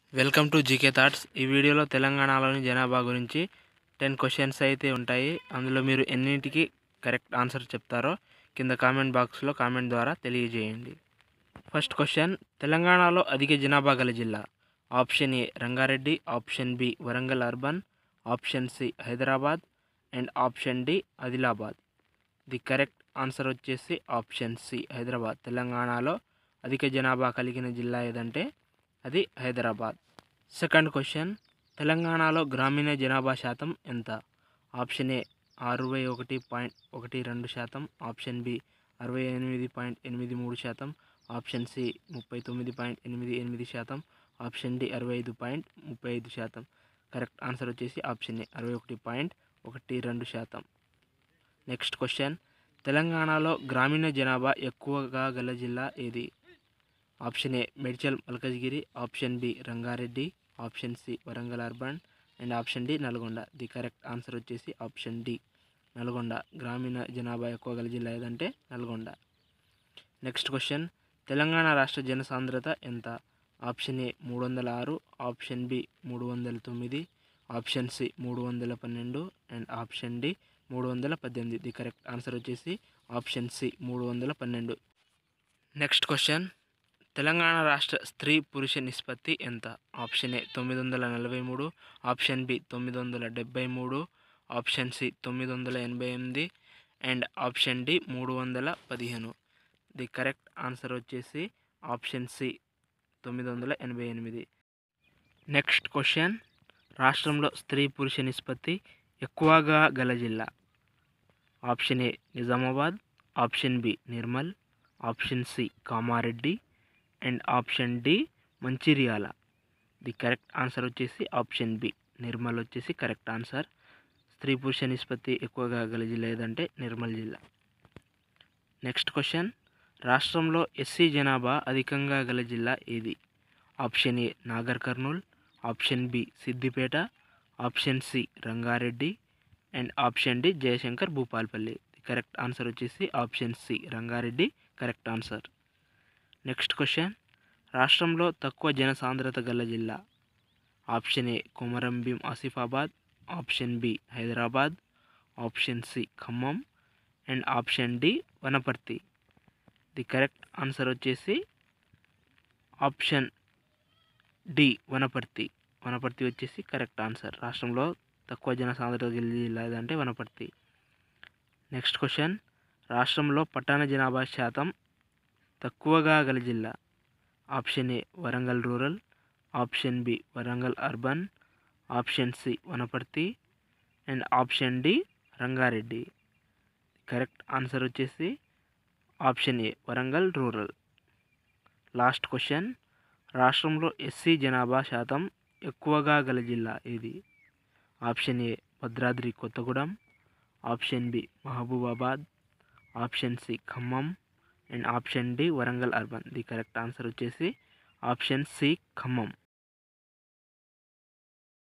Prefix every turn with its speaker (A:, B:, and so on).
A: welcome to GK thoughts ఈ వీడియోలో తెలంగాణలోని జనాభా గురించి టెన్ క్వశ్చన్స్ అయితే ఉంటాయి అందులో మీరు ఎన్నింటికి కరెక్ట్ ఆన్సర్ చెప్తారో కింద కామెంట్ బాక్స్లో కామెంట్ ద్వారా తెలియజేయండి ఫస్ట్ క్వశ్చన్ తెలంగాణలో అధిక జనాభా గల జిల్లా option A Rangareddy option B Warangal urban option C Hyderabad and option D Adilabad the correct answer వచ్చేసి ఆప్షన్ సి హైదరాబాద్ తెలంగాణలో అధిక జనాభా కలిగిన జిల్లా ఏదంటే అది హైదరాబాద్ సెకండ్ క్వశ్చన్ తెలంగాణలో గ్రామీణ జనాభా శాతం ఎంత ఆప్షన్ ఏ అరవై ఒకటి పాయింట్ ఒకటి రెండు శాతం ఆప్షన్ బి అరవై ఎనిమిది పాయింట్ ఎనిమిది మూడు శాతం ఆప్షన్ సి ముప్పై తొమ్మిది పాయింట్ ఎనిమిది ఎనిమిది శాతం ఆప్షన్ డి అరవై ఐదు పాయింట్ ముప్పై ఐదు శాతం కరెక్ట్ ఆన్సర్ వచ్చేసి ఆప్షన్ ఏ అరవై ఒకటి పాయింట్ ఒకటి రెండు శాతం నెక్స్ట్ క్వశ్చన్ తెలంగాణలో గ్రామీణ జనాభా ఎక్కువగా గల జిల్లా ఏది option A Medchal Malkajgiri option B Rangareddy option C Warangal urban and option D Nalgonda the correct answer వచ్చేసి ఆప్షన్ డి నల్గొండ గ్రామీణ జనాభా ఎక్కువ గల జిల్లా ఏదంటే నల్గొండ నెక్స్ట్ క్వశ్చన్ తెలంగాణ రాష్ట్ర జనసాంద్రత ఎంత ఆప్షన్ ఏ మూడు వందల ఆరు ఆప్షన్ బి మూడు వందల తొమ్మిది ఆప్షన్ సి మూడు వందల పన్నెండు అండ్ ఆప్షన్ డి మూడు వందల పద్దెనిమిది ది కరెక్ట్ ఆన్సర్ వచ్చేసి ఆప్షన్ సి మూడు వందల పన్నెండు నెక్స్ట్ క్వశ్చన్ తెలంగాణ రాష్ట్ర స్త్రీ పురుష నిష్పత్తి ఎంత ఆప్షన్ ఏ తొమ్మిది వందల నలభై మూడు ఆప్షన్ బి తొమ్మిది వందల డెబ్బై మూడు ఆప్షన్ సి తొమ్మిది వందల ఎనభై ఎనిమిది అండ్ ఆప్షన్ డి మూడు వందల పదిహేను ది కరెక్ట్ ఆన్సర్ వచ్చేసి ఆప్షన్ సి తొమ్మిది వందల ఎనభై ఎనిమిది నెక్స్ట్ క్వశ్చన్ రాష్ట్రంలో స్త్రీ పురుష నిష్పత్తి ఎక్కువగా గల జిల్లా option A Nizamabad option B Nirmal option C Kamareddy and option D Mancherial the correct answer వచ్చేసి ఆప్షన్ బి నిర్మల్ వచ్చేసి కరెక్ట్ ఆన్సర్ స్త్రీ పురుష నిష్పత్తి ఎక్కువగా గల జిల్లా ఏదంటే నిర్మల్ జిల్లా నెక్స్ట్ క్వశ్చన్ రాష్ట్రంలో ఎస్సీ జనాభా అధికంగా గల జిల్లా ఏది option A Nagar Kurnool option B Siddipet option C Rangareddy and option D Jayashankar Bhupalpally the correct answer వచ్చేసి option C Rangareddy correct answer next question రాష్ట్రంలో తక్కువ జనసాంద్రత గల జిల్లా option A Komaram Bheem Asifabad option B Hyderabad option C Khammam and option D Wanaparthy the correct answer వచ్చేసి ఆప్షన్ డి వనపర్తి వనపర్తి వచ్చేసి correct answer రాష్ట్రంలో తక్కువ జనసాంద్రత గల జిల్లా ఏదంటే వనపర్తి నెక్స్ట్ క్వశ్చన్ రాష్ట్రంలో పట్టణ జనాభా శాతం తక్కువగా గల జిల్లా option A Warangal rural option B Warangal urban option C Wanaparthy and option D Rangareddy correct answer వచ్చేసి option A Warangal rural last question రాష్ట్రంలో ఎస్సీ జనాభా శాతం ఎక్కువగా గల జిల్లా ఏది option A Bhadradri Kothagudem option B Mahabubabad option C Khammam and option D Warangal urban the correct answer వచ్చేసి option C Khammam